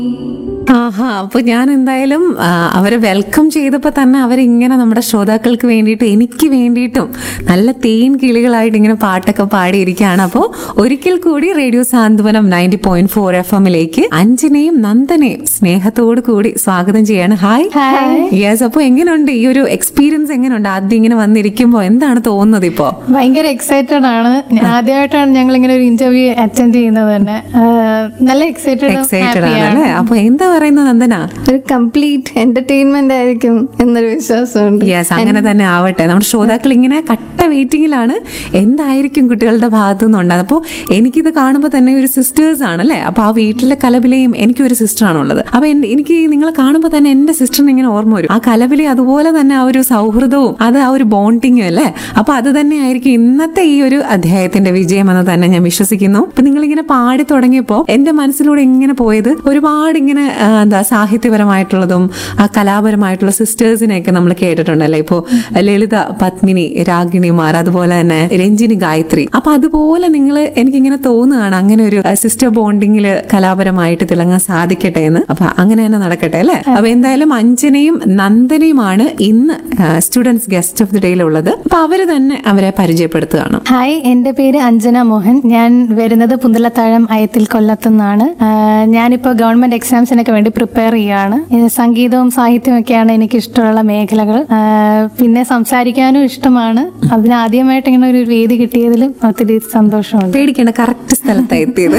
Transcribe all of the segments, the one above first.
ആഹാ അപ്പൊ ഞാൻ എന്തായാലും ആ, അവരെ വെൽക്കം ചെയ്തപ്പോ തന്നെ അവരിങ്ങനെ നമ്മുടെ ശ്രോതാക്കൾക്ക് വേണ്ടിയിട്ട് എനിക്ക് വേണ്ടിയിട്ടും നല്ല തേൻ കിളികളായിട്ട് ഇങ്ങനെ പാട്ടൊക്കെ പാടിയിരിക്കുകയാണ് അപ്പോൾ ഒരിക്കൽ കൂടി radio Santhwanam ninety point four F എമ്മിലേക്ക് അഞ്ജനയും നന്ദനയും സ്നേഹത്തോടു കൂടി സ്വാഗതം ചെയ്യാണ് ഹായ് യെസ് അപ്പൊ എങ്ങനെയുണ്ട് ഈ ഒരു എക്സ്പീരിയൻസ് എങ്ങനെയുണ്ട് ആദ്യം ഇങ്ങനെ വന്നിരിക്കുമ്പോ എന്താണ് തോന്നുന്നത് ഇപ്പോ ഭയങ്കര എക്സൈറ്റഡ് ആണ് ആദ്യമായിട്ടാണ് ഞങ്ങൾ ഇങ്ങനെ ഒരു ഇന്റർവ്യൂ അറ്റൻഡ് ചെയ്യുന്നത് തന്നെ ആഹ് നല്ല എക്സൈറ്റഡ് എക്സൈറ്റഡ് ആണ് അല്ലേ അപ്പൊ എന്താ പറയുന്നത് നന്ദന ഒരു കംപ്ലീറ്റ് എന്റർടൈൻമെന്റ് ആയിരിക്കും എന്നൊരു വിശ്വാസമുണ്ട് യെസ് അങ്ങനെ തന്നെ ആവട്ടെ നമ്മുടെ ശ്രോതാക്കൾ ഇങ്ങനെ കട്ട വെയിറ്റിംഗിലാണ് എന്തായിരിക്കും കുട്ടികളുടെ ഭാഗത്തു നിന്നുണ്ടാകുന്നത് അപ്പോൾ എനിക്കിത് കാണുമ്പോൾ തന്നെ ഒരു സിസ്റ്റേഴ്സ് ആണ് അല്ലേ അപ്പോൾ ആ വീട്ടിലെ കലബിലയും എനിക്കും ഒരു സിസ്റ്റർ ആണുള്ളത് അപ്പോൾ എൻ- എനിക്ക് നിങ്ങളെ കാണുമ്പോൾ തന്നെ എൻ്റെ സിസ്റ്ററിന് ഇങ്ങനെ ഓർമ്മ വരും ആ കലബിലെ അതുപോലെ തന്നെ ആ ഒരു സൗഹൃദവും അത് ആ ഒരു ബോണ്ടിങ്ങും അല്ലേ അപ്പോൾ അത് തന്നെ ആയിരിക്കും ഇന്നത്തെ ഈ ഒരു അധ്യായത്തിന്റെ വിജയം എന്ന് തന്നെ ഞാൻ വിശ്വസിക്കുന്നു അപ്പൊ നിങ്ങളിങ്ങനെ പാടി തുടങ്ങിയപ്പോൾ എൻ്റെ മനസ്സിലൂടെ ഇങ്ങനെ പോയത് ഒരുപാട് ഇങ്ങനെ ആ, എന്താ സാഹിത്യപരമായിട്ടുള്ളതും ആ കലാപരമായിട്ടുള്ള സിസ്റ്റേഴ്സിനെയൊക്കെ നമ്മൾ കേട്ടിട്ടുണ്ടല്ലേ ഇപ്പോ ലളിത പത്മിനി രാഗിണിമാർ അതുപോലെ തന്നെ രഞ്ജിനി ഗായത്രി അപ്പൊ അതുപോലെ നിങ്ങൾ എനിക്കിങ്ങനെ തോന്നുകയാണ് അങ്ങനെ ഒരു സിസ്റ്റർ ബോണ്ടിങ്ങിൽ കലാപരമായിട്ട് തിളങ്ങാൻ സാധിക്കട്ടെ എന്ന് അപ്പൊ അങ്ങനെ തന്നെ നടക്കട്ടെ അല്ലെ അപ്പൊ എന്തായാലും അഞ്ജനയും നന്ദനയുമാണ് ഇന്ന് സ്റ്റുഡൻസ് ഗസ്റ്റ് ഓഫ് ദി ഡേയിലുള്ളത് അപ്പൊ അവര് തന്നെ അവരെ പരിചയപ്പെടുത്തുകയാണ് ഹായ് എൻ്റെ പേര് അഞ്ജന മോഹൻ ഞാൻ വരുന്നത് പുന്തലത്താഴം അയത്തിൽ കൊല്ലത്തുനിന്നാണ് ആഹ് ഞാനിപ്പോൾ ഗവൺമെന്റ് എക്സാംസിനൊക്കെ വേണ്ടി പ്രിപ്പയർ ചെയ്യുകയാണ് ഇത് സംഗീതവും സാഹിത്യവും ഒക്കെയാണ് എനിക്ക് ഇഷ്ടമുള്ള മേഖലകൾ ആഹ് പിന്നെ സംസാരിക്കാനും ഇഷ്ടമാണ് അതിന് ആദ്യമായിട്ട് ഇങ്ങനെ ഒരു വേദി കിട്ടിയതിലും ഒത്തിരി സന്തോഷമുണ്ട് പേടിക്കേണ്ട കറക്റ്റ് സ്ഥലത്താണ് എത്തിയത്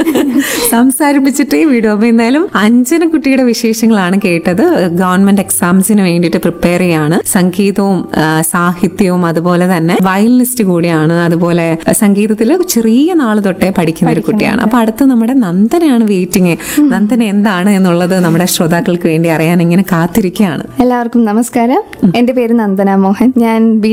സംസാരിപ്പിച്ചിട്ടേ വീഡിയോ അപ്പൊ എന്തായാലും അഞ്ജന കുട്ടിയുടെ വിശേഷങ്ങളാണ് കേട്ടത് ഗവൺമെന്റ് എക്സാംസിന് വേണ്ടിയിട്ട് പ്രിപ്പയർ ചെയ്യാണ് സംഗീതവും ആ, സാഹിത്യവും അതുപോലെ തന്നെ വയലിനിസ്റ്റ് കൂടിയാണ് അതുപോലെ സംഗീതത്തിൽ ചെറിയ നാൾ തൊട്ടേ പഠിക്കുന്ന ഒരു കുട്ടിയാണ് അപ്പൊ അടുത്ത് നമ്മുടെ നന്ദനയാണ് വെയിറ്റിംഗ് നന്ദന എന്താണ് എന്നുള്ളത് നമ്മുടെ ശ്രോതാക്കൾക്ക് വേണ്ടി അറിയാൻ ഇങ്ങനെ കാത്തിരിക്കുകയാണ് എല്ലാവർക്കും നമസ്കാരം എന്റെ പേര് നന്ദന മോഹൻ ഞാൻ ബി